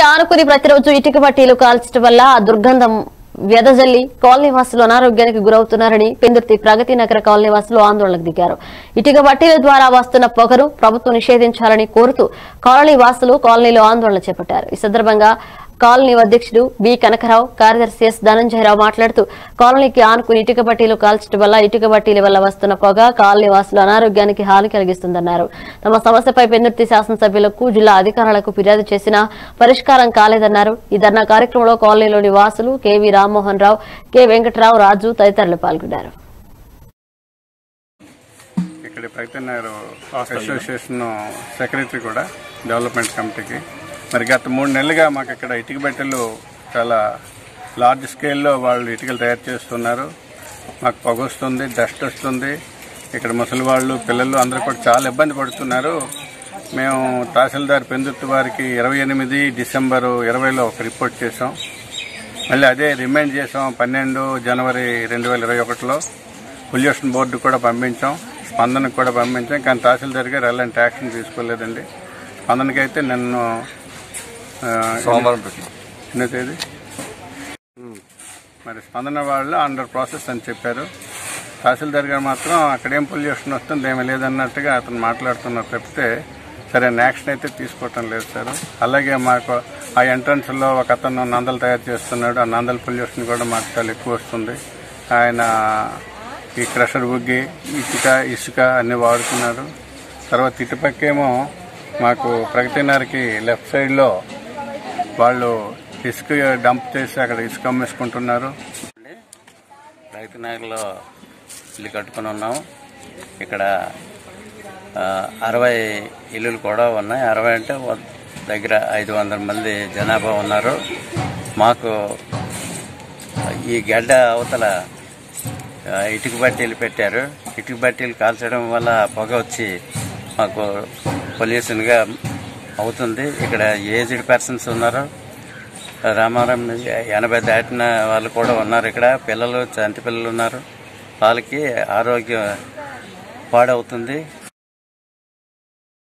ఆనుకుని ప్రతిరోజు ఇటుక పట్టీలు కాల్చడం వల్ల ఆ దుర్గంధం వ్యదజల్లి కాలనీ వాసులు అనారోగ్యానికి గురవుతున్నారని పెందుర్తి ప్రగతి నగర కాలనీ వాసులు ఆందోళనకు దిగారు ఇటుక పట్టీల ద్వారా వస్తున్న పొగను ప్రభుత్వం నిషేధించాలని కోరుతూ కాలనీ వాసులు కాలనీలో ఆందోళన చేపట్టారు ఈ సందర్భంగా కాలనీ అధ్యక్షుడు బి కనకరావు కార్యదర్శి ఎస్ ధనంజయరావు మాట్లాడుతూ కాలనీకి ఆనుకుని ఇటుక పట్టీలు కాల్చడం వల్ల ఇటుక పట్టీల వల్ల వస్తున్న పొగ కాలనీ వాసులు అనారోగ్యానికి హాని కలిగిస్తుందన్నారు తమ సమస్యపై పెందుర్తి శాసనసభ్యులకు జిల్లా అధికారులకు ఫిర్యాదు చేసినా పరిష్కారం కాలేదన్నారు ఈ ధర్నా కార్యక్రమంలో కాలనీలోని వాసులు కెవి రామ్మోహన్ రావు కె వెంకటరావు రాజు తదితరులు పాల్గొన్నారు ఇక్కడ ప్రగతి నగర్ అసోసియేషన్ సెక్రటరీ కూడా డెవలప్మెంట్ కమిటీకి మరి గత మూడు నెలలుగా మాకు ఇక్కడ ఇటుక బెట్టలు చాలా లార్జ్ స్కేల్లో వాళ్ళు ఇటుకలు తయారు చేస్తున్నారు మాకు పొగ వస్తుంది డస్ట్ వస్తుంది ఇక్కడ ముసలి వాళ్ళు పిల్లలు అందరూ కూడా చాలా ఇబ్బంది పడుతున్నారు మేము తహసీల్దార్ పెందుర్తి వారికి ఇరవై ఎనిమిది డిసెంబరు ఇరవైలో ఒక రిపోర్ట్ చేసాం మళ్ళీ అదే రిమైండ్ చేసాం పన్నెండు జనవరి రెండు వేల ఇరవై ఒకటిలో పొల్యూషన్ బోర్డు కూడా పంపించాం స్పందనకు కూడా పంపించాం కానీ తహసీల్దార్ గారు ఎలాంటి యాక్షన్ తీసుకోలేదండి స్పందనకి అయితే నన్ను సోమవారం ఎన్నో తేదీ మరి స్పందన వాళ్ళు అండర్ ప్రాసెస్ అని చెప్పారు తహసీల్దార్ గారు మాత్రం అక్కడేం పొల్యూషన్ వస్తుంది ఏమీ లేదన్నట్టుగా అతను మాట్లాడుతున్నారు తప్పితే సరైన యాక్షన్ అయితే తీసుకోవటం లేదు సార్ అలాగే మాకు ఆ ఎంట్రన్స్లో ఒక అతను నందలు తయారు చేస్తున్నాడు ఆ నందల పొల్యూషన్ కూడా మాకు చాలా ఎక్కువ వస్తుంది ఆయన ఈ క్రషర్ బుగ్గి ఇటుక ఇసుక అన్ని వాడుతున్నారు తర్వాత ఇటుపక్కేమో మాకు ప్రగతినగర్కి లెఫ్ట్ సైడ్లో వాళ్ళు ఇసుక డంప్ చేసి అక్కడ ఇసుక అమ్మేసుకుంటున్నారు రైతు నగర్లో ఇల్లు కట్టుకుని ఉన్నాం ఇక్కడ ఆ, అరవై ఇల్లులు కూడా ఉన్నాయి అరవై అంటే వ- దగ్గర ఐదు వందల మంది జనాభా ఉన్నారు మాకు ఈ గడ్డ అవతల ఆ, ఇటుక బట్టీలు పెట్టారు ఇటుక బట్టీలు కాల్చడం వల్ల పొగ వచ్చి మాకు పొల్యూషన్గా అవుతుంది ఇక్కడ ఏజ్డ్ పర్సన్స్ ఉన్నారు రామారాం ఎనభై దాటిన వాళ్ళు కూడా ఉన్నారు ఇక్కడ పిల్లలు చంటి పిల్లలు ఉన్నారు వాళ్ళకి ఆరోగ్యం పాడవుతుంది